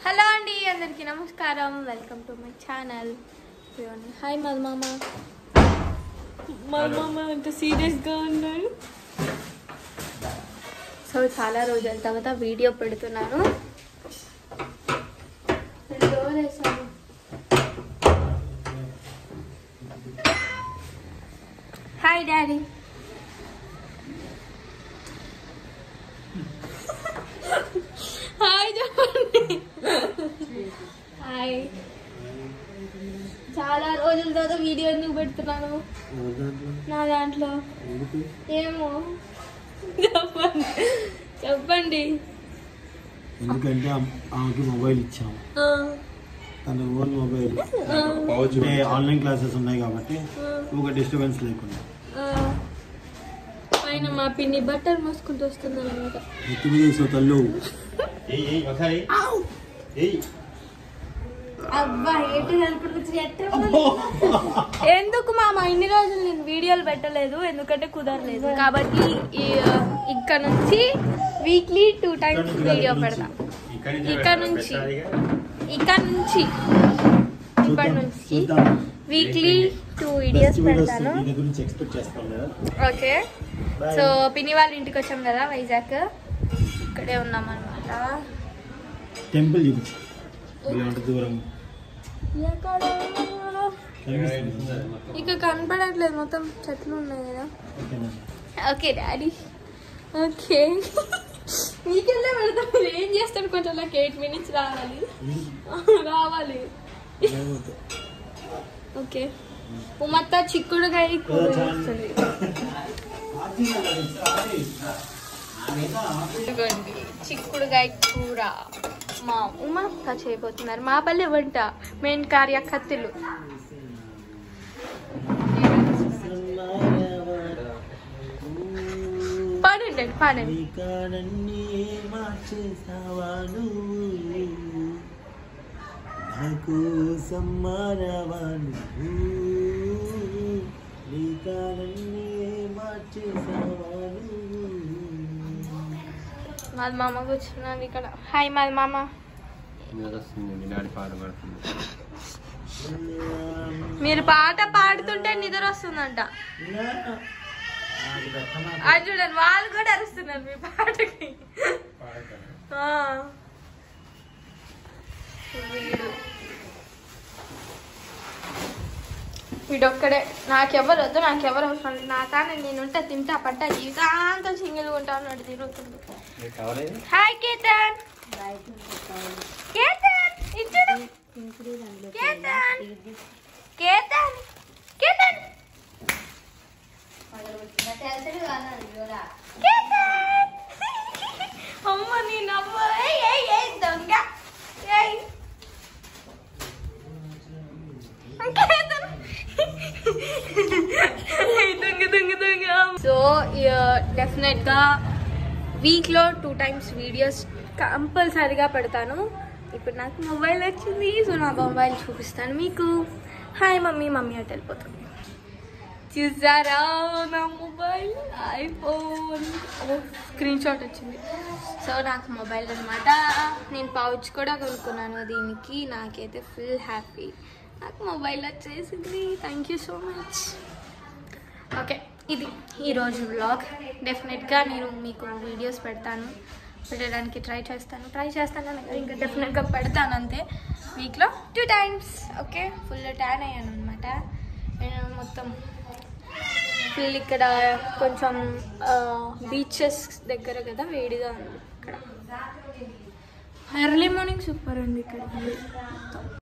Hello అండి అందరికీ నమస్కారం welcome to my channel hi Madhu మామ మధు మామ ఎంత సీరియస్గా ఉన్నాడు సో చాలా రోజుల తర్వాత వీడియో పెడుతున్నాను డోర్ వేసాను. హాయ్ డాడీ హాయ్ చెప్పండి హాయ్ చాలా రోజుల తర్వాత వీడియో ఎందుకు పెడుతున్నాను నా దాంట్లో ఏమో చెప్పండి చెప్పండి ఎందుకంటే ఆమె- ఆమెకి మొబైల్ ఇచ్చాము ఆ, తన ఓన్ మొబైల్ ఆ, అంటే ఆన్లైన్ క్లాసెస్ ఉన్నాయి కాబట్టి ఆ, ఒక డిస్టర్బెన్స్ లేకుండా ఆ. పైన మా పిన్ని బట్టలు మోసుకుంటూ వస్తుంది అనమాట ఎత్తిమి చేసే తల్లు అబ్బా ఏంటి అనుకుంటు ఎందుకు మామ ఇన్ని రోజులు నేను వీడియోలు పెట్టలేదు ఎందుకంటే కుదరలేదు కాబట్టి ఈ- ఇక్కడ నుంచి వీక్లీ టూ టైమ్స్ వీడియో పెడతా ఇక్కడ నుంచి ఇక్కడ నుంచి ఇప్పటి నుంచి చూద్దాం వీక్లీ టూ వీడియోస్ పెడతాను దీని గురించి ఎక్స్పెక్ట్ చేస్తాం కదా ఓకే సో పిన్ని వాళ్ళ ఇంటికి వచ్చాం కదా వైజాగ్ ఇక్కడే ఉన్నాం అనమాట టెంపుల్ చూపించు ఇలాంటి దూరం ఎక్కడ కనిపిస్తుంది ఇక కనపడట్లేదు మొత్తం చెట్లు ఉన్నాయి కదా ఓకేనా ఓకే డాడీ ఓకే మీకెళ్ళే పెడతాం మీరు ఏం చేస్తాడు కొంచెం నాకు ఎయిట్ మినిట్స్ రావాలి రావాలి ఓకే ఉమ్మత్త చిక్కుడుకాయ కూర చేస్తుంది ఇదిగోండి చిక్కుడుకాయ కూర మా ఉమ్మత్త చేయబోతున్నారు మా పల్లె వంట మెయిన్ కార్యకర్తలు పాడండి పాడండి నీకాడన్నీ మార్చేసావా నువ్వు నాకు సమ్మానవా నువ్వు నీకాడన్నీ మార్చేసావా నువ్వు మాది మామ కూర్చున్నది ఇక్కడ హాయ్ మాది మామ మీరు పాట పాడుతుంటే నిద్ర వస్తుందంట అది చూడండి వాళ్ళు కూడా అరుస్తున్నారు మీ పాటకి ఆ. వీడు వీడొక్కడే నాకెవరు వద్దు నాకెవరు అవసరం లేదు నా తాను నేను ఉంటే తింటా పట్టా జీవితాంతం సింగిల్ ఉంటా అన్నాడు తిరుగుతుంది హాయ్ కేతన్ కేతన్ ఇచ్చుడు కేతన్ కేతన్ కేతన్ కేతన్ అమ్మ నీ నవ్వ ఏయ్ ఏయ్ ఏయ్ దొంగ ఏయ్ కేతన్ ఏయ్ దొంగ దొంగ దొంగ సో డెఫినెట్ గా వీక్ లో టూ టైమ్స్ వీడియోస్ కంపల్సరీగా పెడతాను ఇప్పుడు నాకు మొబైల్ వచ్చింది సో నా మొబైల్ చూపిస్తాను మీకు హాయ్ మమ్మీ మమ్మీ అటు వెళ్ళిపోతుంది చూసారా నా మొబైల్ ఐఫోన్ స్క్రీన్ షాట్ వచ్చింది సో నాకు మొబైల్ అనమాట నేను పౌచ్ కూడా కొనుక్కున్నాను దీనికి నాకైతే ఫుల్ హ్యాపీ నాకు మొబైల్ వచ్చేసింది thank you so much okay ఇది ఈరోజు వ్లాగ్ డెఫినెట్గా నేను మీకు వీడియోస్ పెడతాను పెట్టడానికి ట్రై చేస్తాను ట్రై చేస్తాను అని కాదు, ఇంకా డెఫినెట్గా పెడతాను అంతే వీక్లో two times okay full tan అయ్యాను అనమాట నేను మొత్తం ఫుల్ ఇక్కడ కొంచెం బీచెస్ దగ్గర కదా వేడిగా ఉంది ఇక్కడ ఎర్లీ మార్నింగ్ సూపర్ ఉంది ఇక్కడ